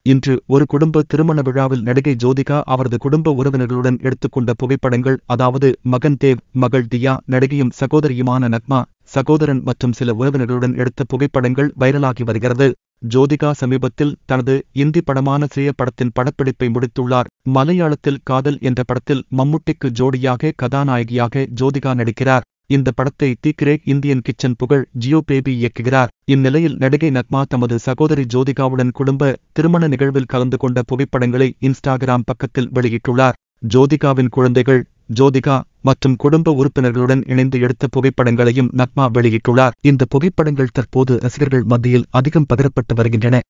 இன்று ஒரு குடும்ப திருமண விழாவில் நடிகை ஜோதிகா அவரது குடும்ப உறவினர்களுடன் எடுத்துக்கொண்ட புகைப்படங்கள் அதாவது மகன் தேவ் மகள் தியா நடிகையும் சகோதரியுமான நக்மா சகோதரன் மற்றும் சில உறவினர்களுடன் எடுத்த புகைப்படங்கள் வைரலாகி வருகிறது ஜோதிகா சமீபத்தில் தனது இந்தி படமான சிறிய படத்தின் படப்பிடிப்பை முடித்துள்ளார் மலையாளத்தில் காதல் என்ற படத்தில் மம்முட்டிக்கு ஜோடியாக கதாநாயகியாக ஜோதிகா நடிக்கிறார் இந்த படத்தை தி கிரேக் இந்தியன் கிச்சன் புகழ் ஜியோ பேபி இயக்குகிறார் இந்நிலையில் நடிகை நக்மா தமது சகோதரி ஜோதிகாவுடன் குடும்ப திருமண நிகழ்வில் கலந்து கொண்ட புகைப்படங்களை இன்ஸ்டாகிராம் பக்கத்தில் வெளியிட்டுள்ளார் ஜோதிகாவின் குழந்தைகள் ஜோதிகா மற்றும் குடும்ப உறுப்பினர்களுடன் இணைந்து எடுத்த புகைப்படங்களையும் நக்மா வெளியிட்டுள்ளார் இந்த புகைப்படங்கள் தற்போது ரசிகர்கள் மத்தியில் அதிகம் பகிரப்பட்டு வருகின்றன